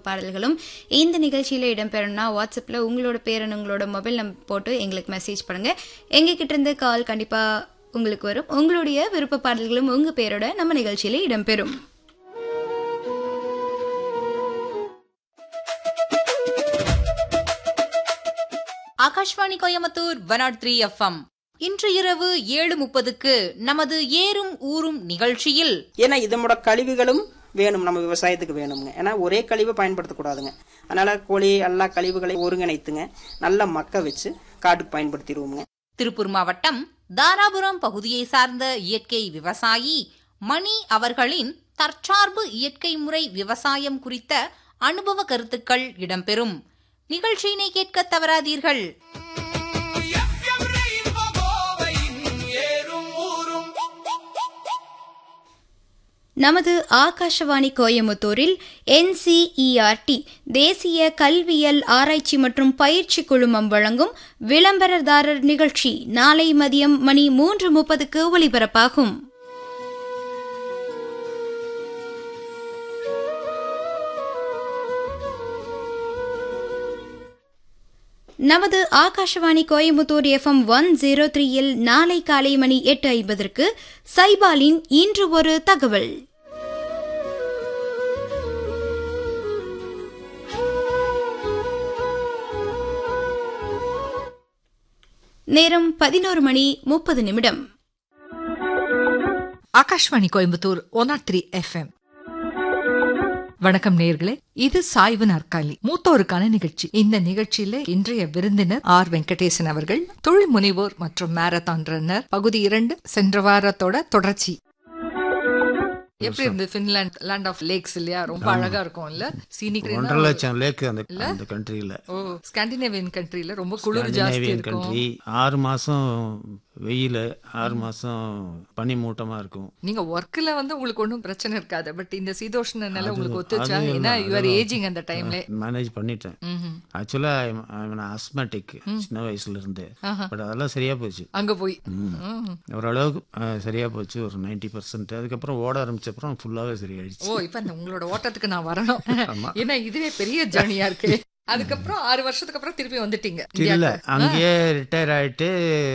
பாடல்களும் இந்த நிகழ்ச்சியில் இடம்பெறணும்னா வாட்ஸ்அப்பில் உங்களோட பேரன் உங்களோட மொபைல் நம்பர் போட்டு எங்களுக்கு மெசேஜ் பண்ணுங்க எங்ககிட்ட இருந்து கால் கண்டிப்பாக உங்களுக்கு வரும் உங்களுடைய விருப்ப பாடல்களும் உங்கள் பேரோட நம்ம நிகழ்ச்சியில் இடம்பெறும் Akashvani Coimbatore one naught three FM இன்று இரவு ஏழு முப்பதுக்கு நமது ஏறும் ஊரும் நிகழ்ச்சியில் ஏன்னா இதனோட கழிவுகளும் வேணும் நம்ம விவசாயத்துக்கு வேணுங்க ஏன்னா ஒரே கழிவை பயன்படுத்தக்கூடாதுங்க அதனால கோழி எல்லா கழிவுகளையும் ஒருங்கிணைத்துங்க நல்லா மக்க வச்சு காட்டுக்கு பயன்படுத்திடுவோமுங்க திருப்பூர் மாவட்டம் தாராபுரம் பகுதியை சார்ந்த இயற்கை விவசாயி மணி அவர்களின் தற்சார்பு இயற்கை முறை விவசாயம் குறித்த அனுபவ கருத்துக்கள் இடம்பெறும் நிகழ்ச்சியினை கேட்க தவறாதீர்கள் நமது ஆகாஷவாணி கோயமுத்தூரில் என்சிஇஆர்டி தேசிய கல்வியல் ஆராய்ச்சி மற்றும் பயிற்சி குழுமம் வழங்கும் விளம்பரதாரர் நிகழ்ச்சி நாளை மதியம் மணி மூன்று முப்பதுக்கு ஒலிபரப்பாகும் நமது Akashvani Coimbatore FM one zero த்ரீயில் நாளை காலை மணி எட்டு ஐம்பதற்கு சைபாலின் இன்று ஒரு தகவல் நேரம் பதினோரு மணி முப்பது நிமிடம் Akashvani Coimbatore one R three FM வணக்கம் நேர்களே இது சாய்வு நாற்காலி மூத்தோருக்கான நிகழ்ச்சி இந்த நிகழ்ச்சியில இன்றைய விருந்தினர் ஆர் வெங்கடேசன் அவர்கள் தொழில் முனைவோர் மற்றும் மாரத்தான் ரன்னர் பகுதி இரண்டு சென்ற வாரத்தோட தொடர்ச்சி எப்படி இருந்து பின்லாண்ட் லேண்ட் ஆஃப் லேக்ஸ் இல்லையா ரொம்ப அழகா இருக்கும் இல்ல சீனிக் ஒன்றரை லட்சம் லேக் அந்த அந்த கண்ட்ரியில ஓ ஸ்காண்டினேவியன் கண்ட்ரில ரொம்ப குளிர் ஜாஸ்தி ஸ்காண்டினேவியன் இருக்கும் கண்ட்ரி ஆறு மாசம் வெயில் ஆறு மாசம் பனி மூட்டமா இருக்கும் நீங்க ஒர்க்ல வந்து உங்களுக்கு ஒன்றும் பிரச்சனை இருக்காது பட் இந்த சீதோஷ்ண நிலை உங்களுக்கு ஒத்துச்சா அது ஏன்னா எல்லாம் யூஆர் ஏஜிங் அந்த டைம்ல மேனேஜ் பண்ணிட்டேன் ஆக்சுவலா ஆஸ்மேட்டிக் சின்ன வயசுல இருந்து பட் அதெல்லாம் சரியா போச்சு அங்க போய் ம். ஓரளவுக்கு அஹ், சரியா போச்சு ஒரு நைன்டி பர்சன்ட் அதுக்கப்புறம் ஓட ஆரம்பிச்ச அப்புறம் ஃபுல்லாவே சரியாயிடுச்சு ஓ இப்ப அந்த உங்களோட ஓட்டத்துக்கு நான் வரணும் ஏன்னா இதுவே பெரிய ஜேர்னியா இருக்கு அதுக்கப்புறம் ஆறு வருஷத்துக்கு அப்புறம் திருப்பி வந்துட்டீங்க இல்ல இந்தியாவுக்கு. அங்கேயே ரிட்டையர் ஆயிட்டு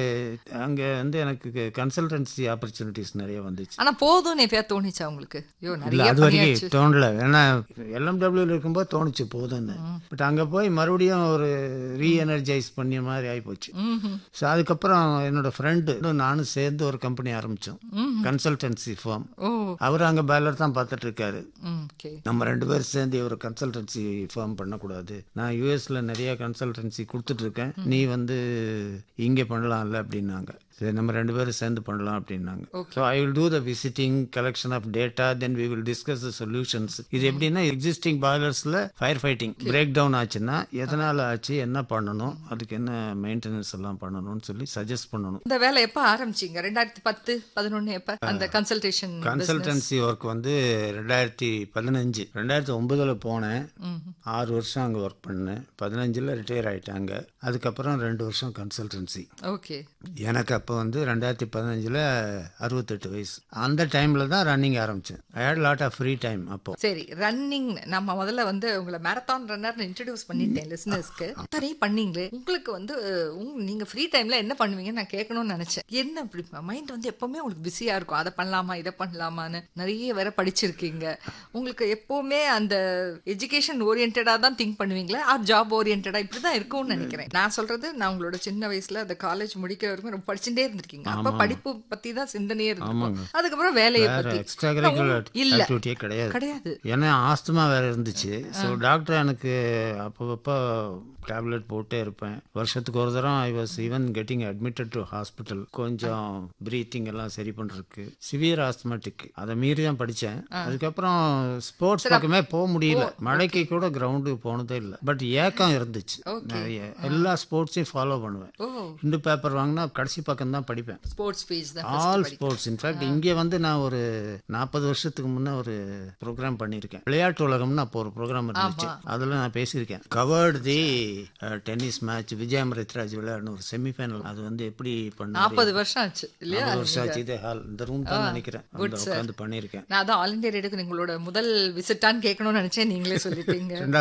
அங்க வந்து எனக்கு கன்சல்டன்சி ஆப்பர்ச்சுனிட்டிஸ் நிறைய வந்துச்சு ஆனா போதும்னு எப்பயா தோணுச்சா உங்களுக்கு ஐயோ இல்ல நிறைய அது பண்ணியாச்சு வரைக்கும் தோணல ஏன்னா எல்எம்டபிள்யூல இருக்கும்போது தோணுச்சு போதும்னு பட் அங்க போய் மறுபடியும் ஒரு ரீ எனர்ஜைஸ் பண்ணிய மாதிரி ஆயிப்போச்சு ஸோ அதுக்கப்புறம் என்னோட ஃப்ரெண்டு நானும் சேர்ந்து ஒரு கம்பெனி ஆரம்பிச்சோம் கன்சல்டன்சி ஃபார்ம் ஓ அவர் அங்க பேலர் தான் பார்த்துட்டு இருக்காரு ஓகே நம்ம ரெண்டு பேரும் சேர்ந்து ஒரு கன்சல்டன்சி ஃபார்ம் பண்ணக்கூடாது நான் யூஎஸ்ல நிறைய கன்சல்டன்சி கொடுத்துட்டு இருக்கேன் நீ வந்து இங்கே பண்ணலாம்ல அப்படின்னாங்க சரி நம்ம ரெண்டு பேரும் சேர்ந்து பண்ணலாம் அப்படின்னாங்க so I will do the visiting collection of data then we will discuss the solutions இது எப்படின்னா எக்ஸிஸ்டிங் பாய்லர்ஸ்ல ஃபயர் ஃபைட்டிங் பிரேக் டவுன் ஆச்சுன்னா எதனால ஆச்சு என்ன பண்ணணும் அதுக்கு என்ன மெயின்டெனன்ஸ் எல்லாம் பண்ணணும்னு சொல்லி சஜஸ்ட் பண்ணணும் இந்த வேலை எப்ப ஆரம்பிச்சீங்க ரெண்டாயிரத்தி பத்து பதினொன்னு எப்ப அந்த கன்சல்டேஷன் கன்சல்டன்சி ஒர்க் வந்து ரெண்டாயிரத்தி பதினஞ்சு ரெண்டாயிரத்தி ஒன்பதுல போனேன் ஆறு வருஷம் அங்கே ஒர்க் பண்ணேன் பதினஞ்சில் ரிட்டையர் ஆயிட்டாங்க அதுக்கப்புறம் ரெண்டு வருஷம் கன்சல்டன்சி ஓகே எனக்கு அப்போ வந்து ரெண்டாயிரத்தி பதினஞ்சில் அறுபத்தெட்டு வயசு அந்த டைமில் தான் ரன்னிங் ஆரம்பித்தேன் I had lot of free time அப்போ சரி ரன்னிங் நம்ம முதல்ல வந்து உங்களை மேரத்தான் ரன்னர் இன்ட்ரடியூஸ் பண்ணிட்டேன் லிசனர்ஸ்க்கு அத்தனை பண்ணீங்களே உங்களுக்கு வந்து உங்க நீங்க ஃப்ரீ டைம்ல என்ன பண்ணுவீங்கன்னு நான் கேட்கணும்னு நினைச்சேன் என்ன அப்படி மைண்ட் வந்து எப்பவுமே உங்களுக்கு பிஸியா இருக்கும் அதை பண்ணலாமா இதை பண்ணலாமான்னு நிறைய வேற படிச்சிருக்கீங்க உங்களுக்கு எப்பவுமே அந்த எஜுகேஷன் ஓரியன்டா தான் திங்க் பண்ணுவீங்களா ஆர் ஜாப் ஓரியன்டா இப்படிதான் இருக்கும்னு நினைக்கிறேன் நான் சொல்றது நான் உங்களோட சின்ன வயசுல அந்த காலேஜ் முடிக்கிற வரைக்கும் ரொம்ப படிச்சுட்டே இருந்திருக்கீங்க அப்ப படிப்பு பத்தி தான் சிந்தனையே இருந்திருக்கும் அதுக்கப்புறம் வேலையை வேற பத்தி எக்ஸ்ட்ரா கரிக்குலர் இல்ல ஆக்டிவிட்டியே கிடையாது கிடையாது ஏன்னா ஆஸ்துமா வேற இருந்துச்சு ஸோ டாக்டர் எனக்கு அப்பப்போ டேப்லெட் போட்டே இருப்பேன் வருஷத்துக்கு ஒரு தரம் I was even getting admitted to hospital கொஞ்சம் ப்ரீத்திங் எல்லாம் சரி பண்றதுக்கு சிவியர் ஆஸ்துமேட்டிக் அதை மீறி தான் படித்தேன் அதுக்கப்புறம் ஸ்போர்ட்ஸ் பக்கமே போக முடியல மழைக்கு கூட கிரவுண்டுக்கு போனதே இல்லை பட் ஏக்கம் இருந்துச்சு நிறைய எல்லா ஸ்போர்ட்ஸையும் ஃபாலோ பண்ணுவேன் ஓ இந்து பேப்பர் வாங்கினா கடைசி பக்கம் தான் படிப்பேன் ஸ்போர்ட்ஸ் பேஜ் தான் ஆல் ஸ்போர்ட்ஸ் இன்ஃபேக்ட் இங்கே வந்து நான் ஒரு நாற்பது வருஷத்துக்கு முன்னே ஒரு ப்ரோக்ராம் பண்ணியிருக்கேன் விளையாட்டு உலகம்னு அப்போ ஒரு ப்ரோக்ராம் இருந்துச்சு அதில் நான் பேசியிருக்கேன் covered the tennis match Vijay Amritraj விளையாடணும் ஒரு செமிஃபைனல் அது வந்து எப்படி பண்ணாரு நாற்பது வருஷம் ஆச்சு இல்லையா நாற்பது வருஷம் ஆச்சு இதே ஹால் இந்த ரூம் தான் நினைக்கிறேன் அந்த உட்காந்து பண்ணியிருக்கேன் நான் அதான் ஆல் இந்தியா ரேடியோக்கு உங்களோட முதல் விசிட்டான்னு கேட்கணும்னு நினைச்சேன் நீங்களே சொல்லிட்டீங்க